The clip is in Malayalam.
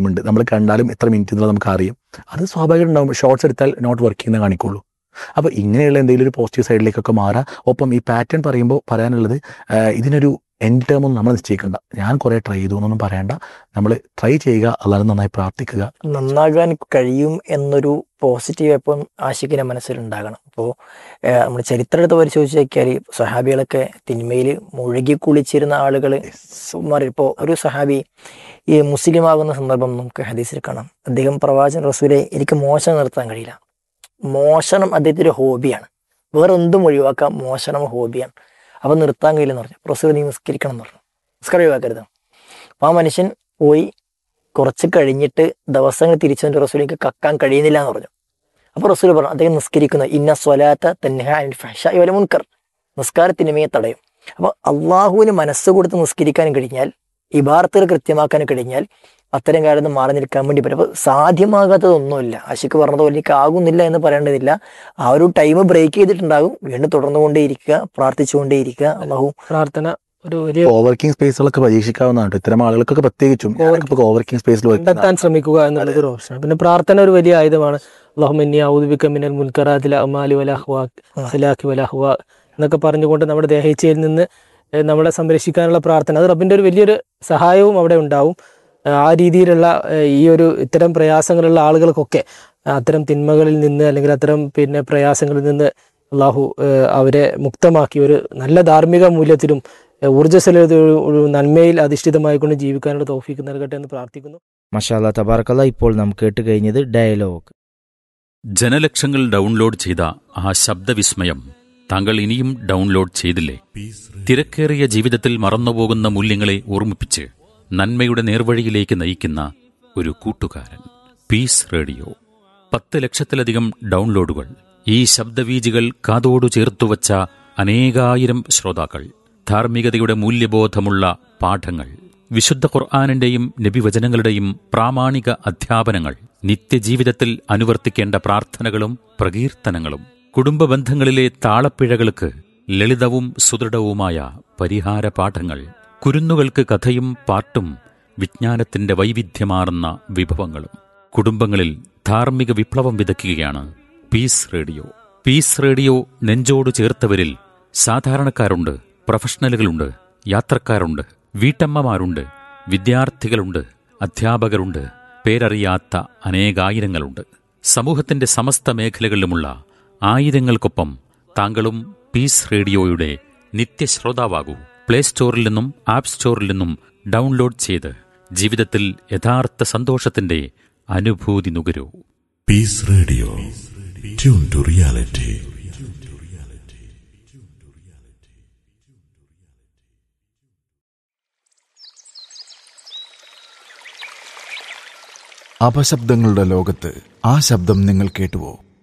ഉണ്ട് നമ്മൾ കണ്ടാലും എത്ര മിനിറ്റ് എന്നുള്ളത് നമുക്ക് അറിയാം അത് സ്വാഭാവികം ഉണ്ടാവും ഷോർട്സ് എടുത്താൽ നോട്ട് വർക്ക് ചെയ്യുന്ന കാണിക്കുള്ളൂ അപ്പോൾ ഇങ്ങനെയുള്ള എന്തെങ്കിലും ഒരു പോസിറ്റീവ് സൈഡിലേക്കൊക്കെ മാറാം ഒപ്പം ഈ പാറ്റേൺ പറയുമ്പോൾ പറയാനുള്ളത് ആ, ഇതിനൊരു എൻഡ് ടേം ഒന്നും നമ്മൾ നിശ്ചയിക്കണ്ട ഞാൻ കുറേ ട്രൈ ചെയ്തു എന്നൊന്നും പറയണ്ട നമ്മൾ ട്രൈ ചെയ്യുക അല്ലാതെ നന്നായി പ്രാർത്ഥിക്കുക നന്നാകാൻ കഴിയും എന്നൊരു പോസിറ്റീവ് എപ്പം ആശിക്കിന്റെ മനസ്സിലുണ്ടാകണം അപ്പോൾ നമ്മൾ ചരിത്രം എടുത്ത് പരിശോധിച്ച് നോക്കിയാൽ സഹാബികളൊക്കെ തിന്മയിൽ മുഴുകി കുളിച്ചിരുന്ന ആളുകൾ മാറി ഇപ്പോൾ ഒരു സഹാബി ഈ മുസ്ലിം ആകുന്ന സന്ദർഭം നമുക്ക് ഹദീസിൽ കാണാം അദ്ദേഹം പ്രവാചകൻ റസൂലെ എനിക്ക് മോശം നിർത്താൻ കഴിയില്ല മോഷണം അദ്ദേഹത്തിന്റെ ഹോബിയാണ് വേറെ എന്തും ഒഴിവാക്കാം മോഷണം ഹോബിയാണ് അപ്പം നിർത്താൻ കഴിയില്ലെന്ന് പറഞ്ഞു റസൂൽ നീ നിസ്കരിക്കണം എന്ന് പറഞ്ഞു നിസ്കാരം ഒഴിവാക്കരുത് അപ്പോൾ ആ മനുഷ്യൻ പോയി കുറച്ച് കഴിഞ്ഞിട്ട് ദിവസങ്ങൾ തിരിച്ചു വന്നിട്ട് റസൂലിക്ക് കക്കാൻ കഴിയുന്നില്ല എന്ന് പറഞ്ഞു അപ്പോൾ റസൂൽ പറഞ്ഞു അദ്ദേഹം നിസ്കരിക്കുന്ന ഇന്ന സ്വലാത്ത തന്നെ മുൻകർ നിസ്കാരത്തിനുമേ തടയും അപ്പോൾ അള്ളാഹുവിന് മനസ്സ് കൊടുത്ത് നിസ്കരിക്കാനും കഴിഞ്ഞാൽ ഇബാർത്തുകൾ കൃത്യമാക്കാനും കഴിഞ്ഞാൽ അത്തരം കാര്യം മാറി നിൽക്കാൻ വേണ്ടി പറ്റും അപ്പോൾ സാധ്യമാകാത്തതൊന്നുമില്ല ആശിക്ക് പറഞ്ഞതുപോലെ എനിക്ക് ആകുന്നില്ല എന്ന് പറയേണ്ടതില്ല ആ ഒരു ടൈം ബ്രേക്ക് ചെയ്തിട്ടുണ്ടാകും വീണ്ടും തുടർന്നുകൊണ്ടേയിരിക്കുക പ്രാർത്ഥിച്ചുകൊണ്ടേയിരിക്കുക അള്ളാഹു പ്രാർത്ഥന ഒരു വലിയ ഓവർക്കിംഗ് സ്പേസുകളൊക്കെ പരീക്ഷിക്കാവുന്നതാണ് ട്ടോ. ഇത്തരം ആളുകൾക്കൊക്കെ പ്രത്യേകിച്ചും ഞാനൊക്കെ ഓവർക്കിംഗ് സ്പേസിൽ കണ്ടെത്താൻ ശ്രമിക്കുക എന്നുള്ളത് ഒരു ഓപ്ഷനാണ് പിന്നെ പ്രാർത്ഥന ഒരു വലിയ ആയുധമാണ് അള്ളാഹുമിന്നി ഔദുബിക്ക മിനൽ മുൻകറാത്തില അമാലി വലാഹുവാ ഹലാഖി വലാഹുവാ എന്നൊക്കെ പറഞ്ഞുകൊണ്ട് നമ്മുടെ ദേഹേച്ഛയിൽ നിന്ന് ഏഹ്, നമ്മളെ സംരക്ഷിക്കാനുള്ള പ്രാർത്ഥന അത് റബ്ബിന്റെ ഒരു വലിയൊരു സഹായവും അവിടെ ഉണ്ടാവും ഏഹ്, ആ രീതിയിലുള്ള ഏഹ്, ഈ ഒരു ഇത്തരം പ്രയാസങ്ങളുള്ള ആളുകൾക്കൊക്കെ അത്തരം തിന്മകളിൽ നിന്ന് അല്ലെങ്കിൽ അത്തരം പിന്നെ പ്രയാസങ്ങളിൽ നിന്ന് അള്ളാഹു ഏഹ്, അവരെ മുക്തമാക്കി ഒരു നല്ല ധാർമ്മിക മൂല്യത്തിലും ഏഹ്, ഊർജ്ജസ്വലതയും ഒരു നന്മയിൽ അധിഷ്ഠിതമായിക്കൊണ്ട് ജീവിക്കാനുള്ള തോഫീക്ക് നൽകട്ടെ എന്ന് പ്രാർത്ഥിക്കുന്നു മഷാല്ല തബാർക്കല്ല ഇപ്പോൾ നാം കേട്ട് കഴിഞ്ഞത് ഡയലോഗ് ജനലക്ഷങ്ങൾ ഡൗൺലോഡ് ചെയ്ത ആ ശബ്ദവിസ്മയം താങ്കൾ ഇനിയും ഡൗൺലോഡ് ചെയ്തില്ലേ തിരക്കേറിയ ജീവിതത്തിൽ മറന്നുപോകുന്ന മൂല്യങ്ങളെ ഓർമ്മിപ്പിച്ച് നന്മയുടെ നേർവഴിയിലേക്ക് നയിക്കുന്ന ഒരു കൂട്ടുകാരൻ പീസ് റേഡിയോ പത്ത് ലക്ഷത്തിലധികം ഡൗൺലോഡുകൾ ഈ ശബ്ദവീജികൾ കാതോടു ചേർത്തുവച്ച അനേകായിരം ശ്രോതാക്കൾ ധാർമ്മികതയുടെ മൂല്യബോധമുള്ള പാഠങ്ങൾ വിശുദ്ധ ഖുർആാനിന്റെയും നബിവചനങ്ങളുടെയും പ്രാമാണിക അധ്യാപനങ്ങൾ നിത്യജീവിതത്തിൽ അനുവർത്തിക്കേണ്ട പ്രാർത്ഥനകളും പ്രകീർത്തനങ്ങളും കുടുംബ ബന്ധങ്ങളിലെ താളപ്പിഴകൾക്ക് ലളിതവും സുദൃഢവുമായ പരിഹാര പാഠങ്ങൾ കുരുന്നുകൾക്ക് കഥയും പാട്ടും വിജ്ഞാനത്തിന്റെ വൈവിധ്യമാർന്ന വിഭവങ്ങളും കുടുംബങ്ങളിൽ ധാർമ്മിക വിപ്ലവം വിതയ്ക്കുകയാണ് പീസ് റേഡിയോ പീസ് റേഡിയോ നെഞ്ചോട് ചേർത്തവരിൽ സാധാരണക്കാരുണ്ട് പ്രൊഫഷണലുകളുണ്ട് യാത്രക്കാരുണ്ട് വീട്ടമ്മമാരുണ്ട് വിദ്യാർത്ഥികളുണ്ട് അധ്യാപകരുണ്ട് പേരറിയാത്ത അനേകായിരങ്ങളുണ്ട് സമൂഹത്തിന്റെ സമസ്ത മേഖലകളിലുമുള്ള ആയിരങ്ങൾക്കൊപ്പം താങ്കളും പീസ് റേഡിയോയുടെ നിത്യശ്രോതാവാകൂ പ്ലേ സ്റ്റോറിൽ നിന്നും ആപ്പ് സ്റ്റോറിൽ നിന്നും ഡൗൺലോഡ് ചെയ്ത് ജീവിതത്തിൽ യഥാർത്ഥ സന്തോഷത്തിന്റെ അനുഭൂതി നുകരൂ Peace Radio. Tune to reality. അപശബ്ദങ്ങളുടെ ലോകത്ത് ആ ശബ്ദം നിങ്ങൾ കേട്ടുവോ